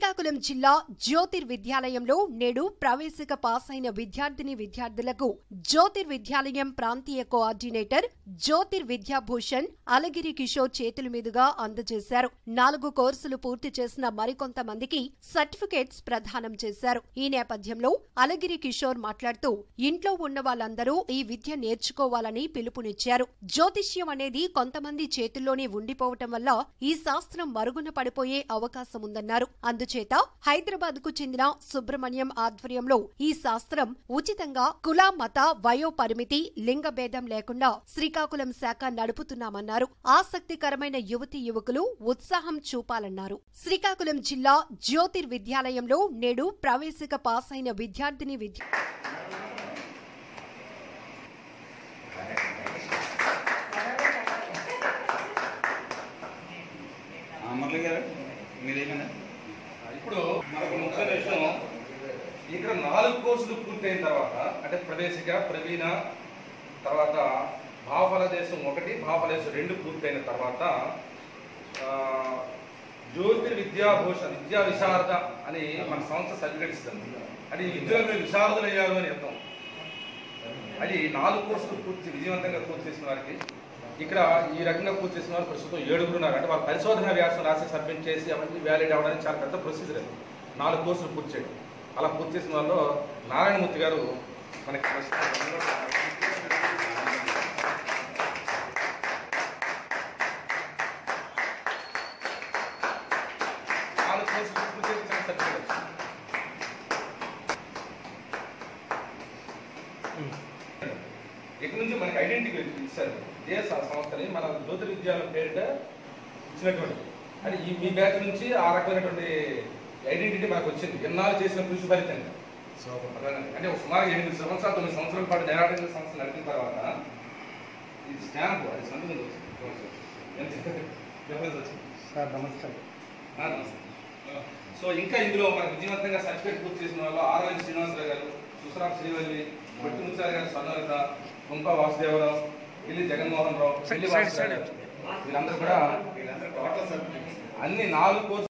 శ్రీకాకుళం జిల్లా జ్యోతిర్విద్యాలయంలో నేడు ప్రవేశిక పాస్ అయిన విద్యార్థిని విద్యార్థులకు జ్యోతిర్విద్యాలయం ప్రాంతీయ కోఆర్డినేటర్ జ్యోతిర్విద్యాభూషణ్ అలగిరి కిషోర్ చేతుల మీదుగా అందజేశారు నాలుగు కోర్సులు పూర్తి చేసిన మరికొంతమందికి సర్టిఫికేట్స్ ప్రదానం చేశారు ఈ నేపథ్యంలో అలగిరి కిషోర్ మాట్లాడుతూ ఇంట్లో ఉన్న వాళ్ళందరూ ఈ విద్య నేర్చుకోవాలని పిలుపునిచ్చారు జ్యోతిష్యం అనేది కొంతమంది చేతుల్లోనే ఉండిపోవటం వల్ల ఈ శాస్త్రం మరుగున పడిపోయే అవకాశం ఉందన్నారు అందుచేత హైదరాబాద్ కు చెందిన సుబ్రహ్మణ్యం ఆధ్వర్యంలో ఈ శాస్త్రం ఉచితంగా కుల మత వయో పరిమితి లింగ భేదం లేకుండా శ్రీకాకుళం శాఖ నడుపుతున్నామన్నారు ఆసక్తికరమైన యువతి యువకులు ఉత్సాహం చూపాలన్నారు శ్రీకాకుళం జిల్లా జ్యోతిర్విద్యాలయంలో నేడు ప్రవేశిక పాస్ అయిన విద్యార్థిని విద్య ఆ, మురళి గారు మీరేమైనా ఇప్పుడు మనకు ముఖ్యమైన విషయం ఇక్కడ నాలుగు కోర్సులు పూర్తయిన తర్వాత అంటే ప్రవేశిక ప్రవీణ తర్వాత భావఫల దేశం ఒకటి భావఫల దేశం రెండు పూర్తయిన తర్వాత ఆ, జ్యోతిర్ విద్యాభూషణ విద్యా విశారద అని మన సంస్థ సర్టిఫికేట్ ఇస్తుంది అది ఈ విద్యలో మీరు విశారదులు అయ్యారు అని అర్థం అది నాలుగు కోర్సులు పూర్తి విజయవంతంగా పూర్తి చేసిన వారికి ఇక్కడ ఈ రకంగా పూర్తి చేసిన వారు ప్రస్తుతం ఏడుగురు ఉన్నారు అంటే వాళ్ళ పరిశోధన వ్యాసం రాసి సబ్మిట్ చేసి అవన్నీ వ్యాలిడ్ అవ్వడానికి చాలా పెద్ద ప్రొసీజర్ అది నాలుగు కోర్సులు పూర్తి చేయడం అలా పూర్తి చేసిన వాళ్ళు నారాయణమూర్తి గారు మనకి నాలుగు కోర్సులు పూర్తి చేసిన సర్టిఫికేట్ ఇక్కడ నుంచి మనకి ఐడెంటిటీ ఇచ్చారు ఇదే స- సంస్థని మన జ్యోతి విద్యాలయం పేరిట ఇచ్చినటువంటి అంటే ఈ మీ బ్యాచ్ నుంచి ఆ రకమైనటువంటి ఐడెంటిటీ మనకు వచ్చింది ఎన్నాళ్ళు చేసిన కృషి ఫలితంగా అర్థమైందా? అంటే ఒక సుమారు ఎనిమిది సంవత్సరాలు తొమ్మిది సంవత్సరాల పాటు నేరాటంగా సంస్థ నడిపిన తర్వాత ఇది స్టాంప్ అది సంతకం వచ్చింది ఎంత డిఫరెన్స్ వచ్చింది సార్ నమస్తే ఆ, నమస్తే. సో ఇంకా ఇందులో మనకు విజయవంతంగా సర్టిఫికేట్ పూర్తి చేసిన వాళ్ళు ఆర్ఎన్ శ్రీనివాసరావు గారు సుసరాం శ్రీవల్లి భట్టి ముత్యాల గారు స్వర్ణలత గుంప వాసుదేవరావు పిల్లి జగన్మోహన్ రావు పిల్లి సైడ్, వాసుదేవరావు సైడ్. వీళ్ళందరూ కూడా అన్ని నాలుగు కోర్సు